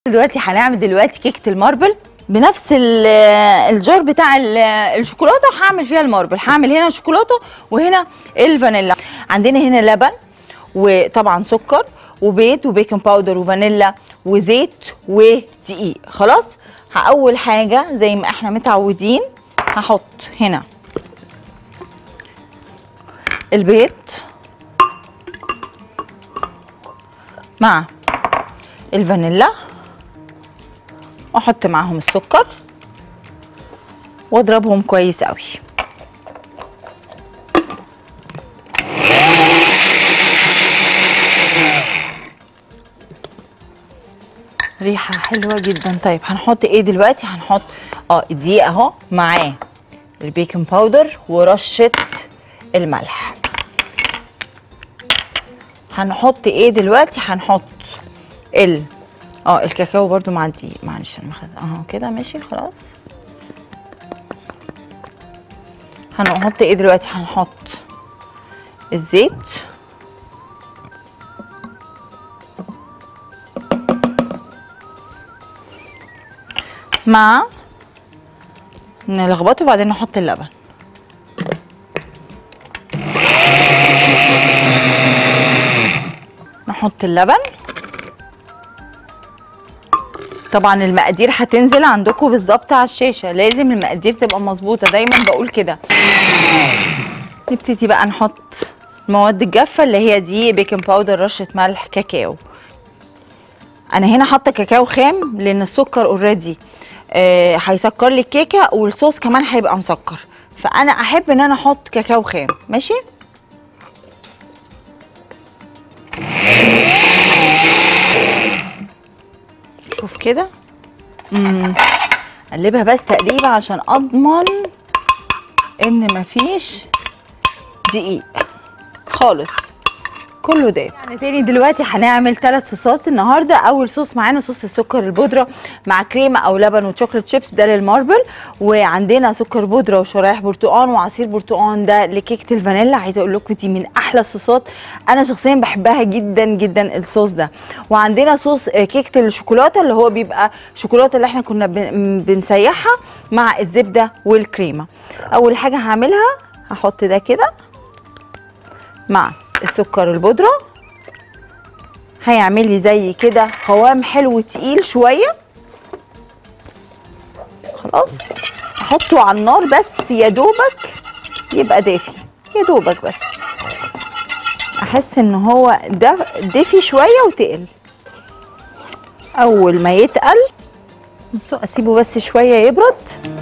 دلوقتي هنعمل دلوقتي كيكه الماربل بنفس ال- الجار بتاع ال- الشوكولاته هعمل فيها الماربل هعمل هنا شوكولاته وهنا الفانيلا عندنا هنا لبن وطبعا سكر وبيض وبيكنج باودر وفانيلا وزيت ودقيق خلاص ه- اول حاجه زي ما احنا متعودين هحط هنا البيض مع الفانيلا واحط معاهم السكر واضربهم كويس قوي ريحه حلوه جدا طيب هنحط ايه دلوقتي هنحط اه الدقيق اهو معاه البيكنج باودر ورشه الملح هنحط ايه دلوقتي هنحط ال اه الكاكاو برضو مع الدقيق معلش انا مخد اهو كده ماشي خلاص هنحط ايه دلوقتي هنحط الزيت مع نلخبطه وبعدين نحط اللبن نحط اللبن طبعا المقادير هتنزل عندكم بالظبط على الشاشه لازم المقادير تبقى مظبوطه دايما بقول كده نبتدي بقى نحط المواد الجافه اللي هي دي بيكنج باودر رشه ملح كاكاو انا هنا حاطه كاكاو خام لان السكر اوريدي آه هيسكر لي الكيكه والصوص كمان هيبقى مسكر فانا احب ان انا احط كاكاو خام ماشي شوف كده امم اقلبها بس تقليبه عشان اضمن ان مفيش دقيق خالص كله داب يعني تاني دلوقتي هنعمل ثلاث صوصات النهارده اول صوص معانا صوص السكر البودره مع كريمه او لبن وشوكليت شيبس ده للماربل وعندنا سكر بودره وشرايح برتقان وعصير برتقان ده لكيكه الفانيلا عايزه اقول لكم دي من احلى الصوصات انا شخصيا بحبها جدا جدا الصوص ده وعندنا صوص آه، كيكه الشوكولاته اللي هو بيبقى شوكولاته اللي احنا كنا بن- بنسيحها مع الزبده والكريمه اول حاجه هعملها هحط ده كده مع السكر البودرة هيعمل لي زي كده قوام حلو تقيل شوية خلاص احطه على النار بس يا دوبك يبقى دافي يا دوبك بس احس ان هو ده دافي شوية وتقل اول ما يتقل بصوا اسيبه بس شوية يبرد